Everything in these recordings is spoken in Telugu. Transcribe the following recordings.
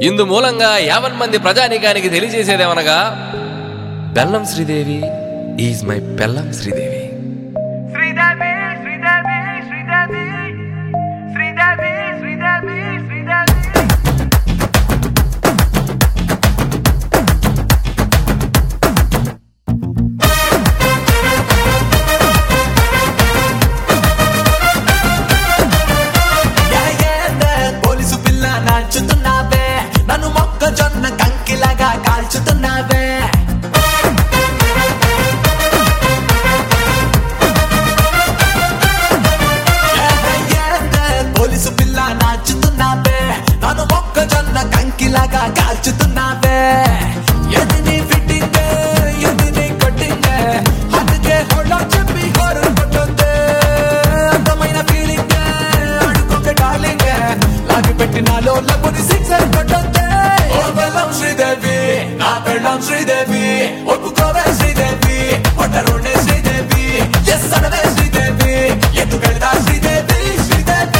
ఇందు మూలంగా యావన్ మంది ప్రజానీకానికి తెలియజేసేదేమనగా బెల్లం శ్రీదేవి ఈజ్ మై బెల్లం శ్రీదేవి శ్రీదేవి శ్రీదేవి శ్రీదేవి శ్రీదేవి శ్రీదేవి శ్రీదేవి పోలీసు పిల్ల నాచుతున్నావే నన్ను మొక్కజొన్న కంకిలాగా కాల్చుతున్నావే పోలీసు పిల్ల నాచుతున్నావే నన్ను మొక్కజొన్న కంకిలాగా కాల్చుతున్నావే ఎది నీ ఫిట్టింగ్ ఎది నీ కట్టింగ్ అందుకే హోళ్ళ చెప్పి హోరు కొట్టుంది అందమైన ఫీలింగ్ అడుకోక డార్లింగ్ లాగి పెట్టినాలో లబ్బుని సిక్సర్ కొట్టుంది ఓ బెల్లం శ్రీదేవి నా బెల్లం శ్రీదేవి ఒప్పుకోవే శ్రీదేవి ఒట్టరుండే శ్రీదేవి ఎస్ అనవే శ్రీదేవి ఎందుకెళ్తా Sridevi Sridevi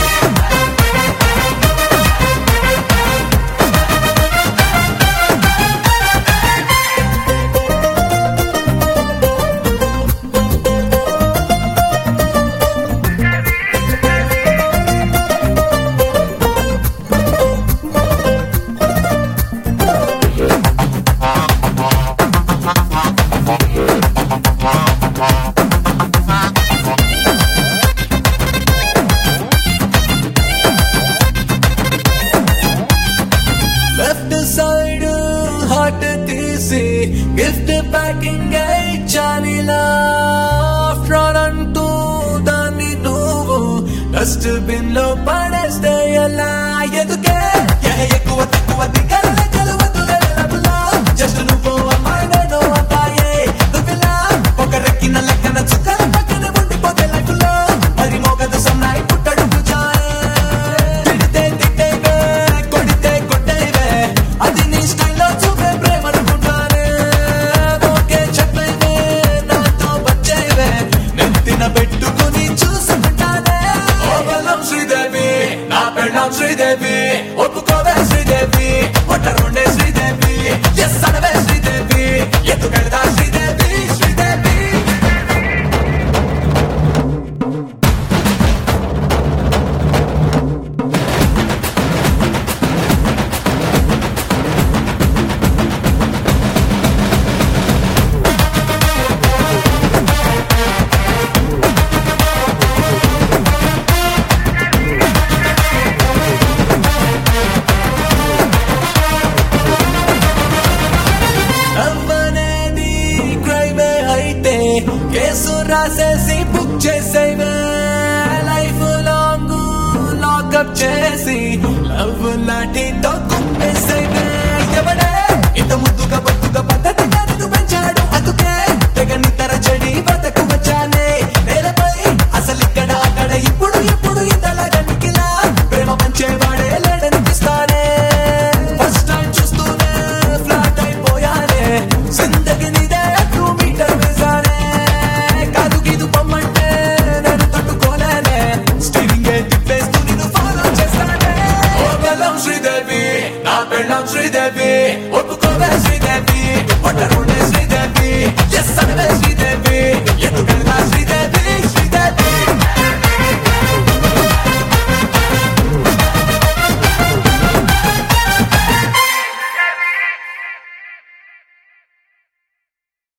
left side heart తీసి గిఫ్ట్ ప్యాకింగ్ ఇచ్చానిలా ఫ్రాడ్ అంటూ దాన్ని నువ్వు డస్ట్ బిన్ లో పడేస్తే ఎలా ఎదుకే ఏ ఎక్కువ తక్కువ దిగల కలవదు జస్ట్ నువ్వు అమ్మాయి నేను అబ్బాయే నువ్విలా ఒక రెక్కిన లెక్కన చుక్కల పక్కన ఉండిపోతే లైఫ్ లో మరి మోగదు సన్నాయి పుట్టడు భుజాయే తిడితే తిట్టేవే కొడితే కొట్టేవే అది నీ స్టైల్లో చూపే ప్రేమ అనుకుంటానే ఓకే చెప్పేవే నాతో వచ్చేవే నెత్తిన పెట్టుకుని చూసుకుంటానే ఓ బలం శ్రీదేవి నా పెళ్ళం శ్రీదేవి ఒప్పుకోవే శ్రీదేవి ఒట్టరుండే శ్రీదేవి ఎస్ అనవే శ్రీదేవి ఎందుకెళ్తా శ్రీదేవి శ్రీదేవి అవ్వనేది క్రైమే అయితే కేసు రాసేసి బుక్ చేసేవే లైఫ్ లాంగ్ లాకప్ చేసి లవ్ లాంటితో కుప్పేసేవే ఎవడే ఇంత ముద్దుగా బతుగా పద్ధతిగా నిన్ను పెంచాడు అందుకే తెగ నిద్ర చెడి బతకు వచ్చానే నేలపై అసలు ఇక్కడ అక్కడ ఇప్పుడు ఇప్పుడు ఇంతలాగా నిఖిలా ప్రేమ పంచేవాడే లేడనిపిస్తానే ఫస్ట్ టైం చూస్తూనే ఫ్లాట్ అయిపోయానే జిందగి నీదే టూ మీటర్ వేసానే కాదు గీదు పొమ్మంటే నేను తట్టుకోలేనే స్టీరింగ్ తిప్పేస్తూ నిన్ను ఫాలో చేస్తానే ఓ బెల్లం శ్రీదేవి నా పెళ్ళం శ్రీదేవి ఒప్పుకోవే శ్రీదేవి ఒట్టరుండే